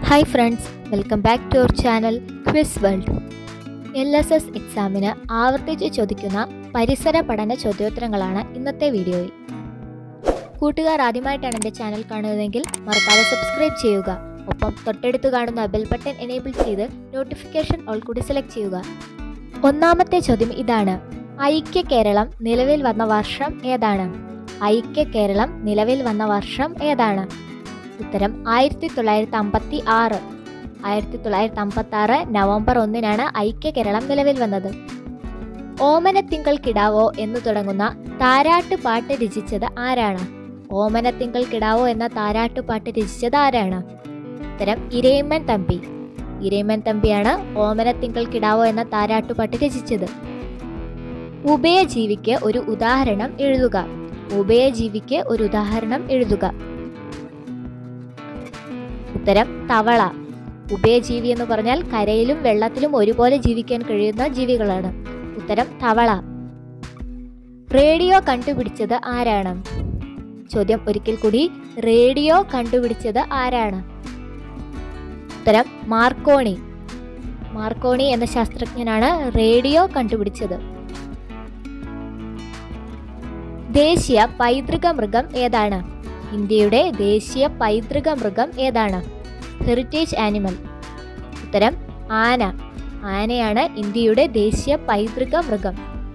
hi friends welcome back to our channel quiz world L S S എക്സാമിന് ആവർത്തിച്ച് ചോദിക്കുന്ന പരിസര പഠന ചോദ്യോത്തരങ്ങളാണ് ഇന്നത്തെ വീഡിയോയിൽ കൂട്ടുകാർ ആദ്യമായിട്ടാണ് എൻ്റെ ചാനൽ കാണുന്നതെങ്കിൽ മറക്കാതെ സബ്സ്ക്രൈബ് ചെയ്യുക ഒപ്പം തൊട്ടടുത്ത് കാണുന്ന ബെൽ ബട്ടൺ എനേബിൾ ചെയ്ത് നോട്ടിഫിക്കേഷൻ ഓൾ കൂടി സെലക്ട് ചെയ്യുക ഒന്നാമത്തെ ചോദ്യം ഇതാണ് ഐക്യ കേരളം നിലവിൽ വന്ന വർഷം ഏതാണ് ഐക്യ കേരളം നിലവിൽ വന്ന വർഷം ഏതാണ് ഉത്തരം ആയിരത്തി തൊള്ളായിരത്തി അമ്പത്തി ആറ് ആയിരത്തി തൊള്ളായിരത്തി അമ്പത്തി ആറ് നവംബർ ഒന്നിനാണ് ഐക്യ കേരളം നിലവിൽ വന്നത് ഓമനത്തിങ്കൾ കിടാവോ എന്ന് തുടങ്ങുന്ന താരാട്ട് പാട്ട് രചിച്ചത് ആരാണ് ഓമനത്തിങ്കൾ കിടാവോ എന്ന താരാട്ട് പാട്ട് രചിച്ചത് ആരാണ് ഉത്തരം ഇരയിമ്മൻ തമ്പി ഇരയിമ്മൻ തമ്പിയാണ് ഓമനത്തിങ്കൾ കിടാവോ എന്ന താരാട്ടുപാട്ട് രചിച്ചത് ഉഭയജീവിക്ക് ഒരു ഉദാഹരണം എഴുതുക ഉഭയജീവിക്ക് ഒരു ഉദാഹരണം എഴുതുക ഉത്തരം തവള ഉഭയജീവി എന്ന് പറഞ്ഞാൽ കരയിലും വെള്ളത്തിലും ഒരുപോലെ ജീവിക്കാൻ കഴിയുന്ന ജീവികളാണ് ഉത്തരം തവള റേഡിയോ കണ്ടുപിടിച്ചത് ആരാണ് ചോദ്യം ഒരിക്കൽ കൂടി റേഡിയോ കണ്ടുപിടിച്ചത് ആരാണ് ഉത്തരം മാർക്കോണി മാർക്കോണി എന്ന ശാസ്ത്രജ്ഞനാണ് റേഡിയോ കണ്ടുപിടിച്ചത് ദേശീയ പൈതൃക മൃഗം ഏതാണ് ഇന്ത്യയുടെ ദേശീയ പൈതൃക മൃഗം ഏതാണ് ഹെറിറ്റേജ് ആനിമൽ ഉത്തരം ആന ആനയാണ് ഇന്ത്യയുടെ ദേശീയ പൈതൃക മൃഗം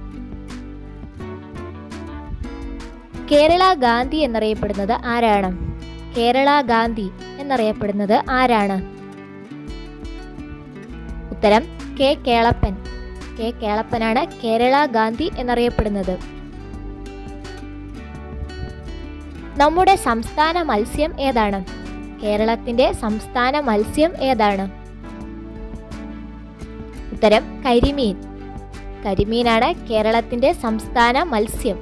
കേരള ഗാന്ധി എന്നറിയപ്പെടുന്നത് ആരാണ് കേരള ഗാന്ധി എന്നറിയപ്പെടുന്നത് ആരാണ് ഉത്തരം കെ കേളപ്പൻ കെ കേളപ്പനാണ് കേരള ഗാന്ധി എന്നറിയപ്പെടുന്നത് നമ്മുടെ സംസ്ഥാന മത്സ്യം ഏതാണ് കേരളത്തിന്റെ സംസ്ഥാന മത്സ്യം ഏതാണ് ഉത്തരം കരിമീൻ കരിമീനാണ് കേരളത്തിന്റെ സംസ്ഥാന മത്സ്യം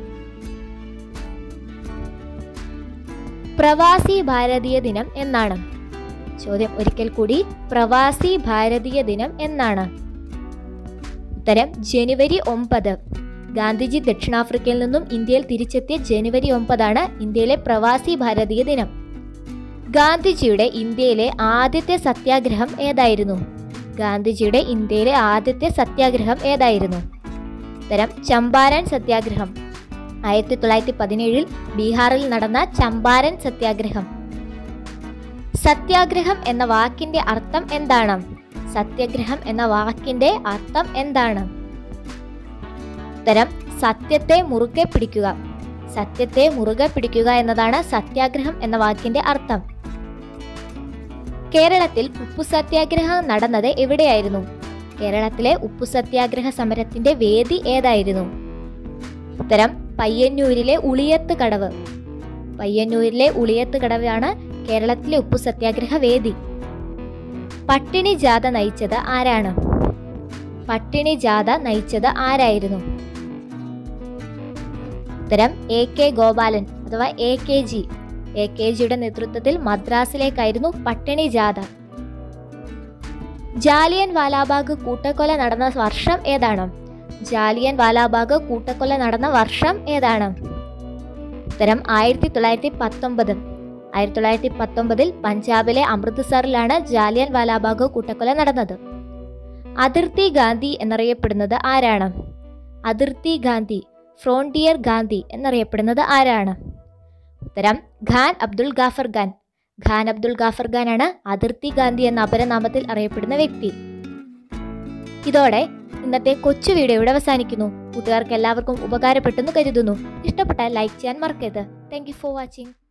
പ്രവാസി ഭാരതീയ ദിനം എന്നാണ് ചോദ്യം ഒരിക്കൽ കൂടി പ്രവാസി ഭാരതീയ ദിനം എന്നാണ് ഉത്തരം ജനുവരി ഒമ്പത് ഗാന്ധിജി ദക്ഷിണാഫ്രിക്കയിൽ നിന്നും ഇന്ത്യയിൽ തിരിച്ചെത്തിയ ജനുവരി ഒമ്പതാണ് ഇന്ത്യയിലെ പ്രവാസി ഭാരതീയ ദിനം ഗാന്ധിജിയുടെ ഇന്ത്യയിലെ ആദ്യത്തെ സത്യാഗ്രഹം ഏതായിരുന്നു ഗാന്ധിജിയുടെ ഇന്ത്യയിലെ ആദ്യത്തെ സത്യാഗ്രഹം ഏതായിരുന്നു ഉത്തരം ചമ്പാരൻ സത്യാഗ്രഹം ആയിരത്തി തൊള്ളായിരത്തി പതിനേഴിൽ ബീഹാറിൽ നടന്ന ചമ്പാരൻ സത്യാഗ്രഹം സത്യാഗ്രഹം എന്ന വാക്കിന്റെ അർത്ഥം എന്താണ് സത്യാഗ്രഹം എന്ന വാക്കിന്റെ അർത്ഥം എന്താണ് ഉത്തരം സത്യത്തെ മുറുകെ പിടിക്കുക സത്യത്തെ മുറുകെ പിടിക്കുക എന്നതാണ് സത്യാഗ്രഹം എന്ന വാക്കിന്റെ അർത്ഥം കേരളത്തിൽ ഉപ്പു സത്യാഗ്രഹം നടന്നത് എവിടെയായിരുന്നു കേരളത്തിലെ ഉപ്പു സത്യാഗ്രഹ സമരത്തിന്റെ വേദി ഏതായിരുന്നു ഉത്തരം പയ്യന്നൂരിലെ ഉളിയത്ത് കടവ് പയ്യന്നൂരിലെ ഉളിയത്ത് കടവാണ് കേരളത്തിലെ ഉപ്പു സത്യാഗ്രഹ വേദി പട്ടിണി ജാഥ നയിച്ചത് ആരാണ് പട്ടിണി ജാഥ നയിച്ചത് ആരായിരുന്നു ഉത്തരം എ കെ ഗോപാലൻ അഥവാ A K G A K ജിയുടെ നേതൃത്വത്തിൽ മദ്രാസിലേക്കായിരുന്നു പട്ടിണി ജാഥ ജാലിയൻ വാലാബാഗ് കൂട്ടക്കൊല നടന്ന വർഷം ഏതാണ് ജാലിയൻ വാലാബാഗ് കൂട്ടക്കൊല നടന്ന വർഷം ഏതാണ് ഉത്തരം ആയിരത്തി തൊള്ളായിരത്തി പത്തൊമ്പത് ആയിരത്തി തൊള്ളായിരത്തി പത്തൊമ്പതിൽ പഞ്ചാബിലെ അമൃത്സറിലാണ് ജാലിയൻ വാലാബാഗ് കൂട്ടക്കൊല നടന്നത് അതിർത്തി ഗാന്ധി എന്നറിയപ്പെടുന്നത് ആരാണ് അതിർത്തി ഗാന്ധി ഫ്രോണ്ടിയർ ഗാന്ധി എന്നറിയപ്പെടുന്നത് ആരാണ് ഉത്തരം ഖാൻ അബ്ദുൾ ഗാഫർ ഖാൻ ഖാൻ അബ്ദുൾ ഗാഫർ ഖാനാണ് അതിർത്തി ഗാന്ധി എന്ന അപരനാമത്തിൽ അറിയപ്പെടുന്ന വ്യക്തി ഇതോടെ ഇന്നത്തെ കൊച്ചു വീഡിയോ ഇവിടെ അവസാനിക്കുന്നു കൂട്ടുകാർക്ക് എല്ലാവർക്കും ഉപകാരപ്പെട്ടെന്ന് കരുതുന്നു ഇഷ്ടപ്പെട്ടാൽ ലൈക്ക് ചെയ്യാൻ മറക്കരുത് താങ്ക് ഫോർ വാച്ചിങ്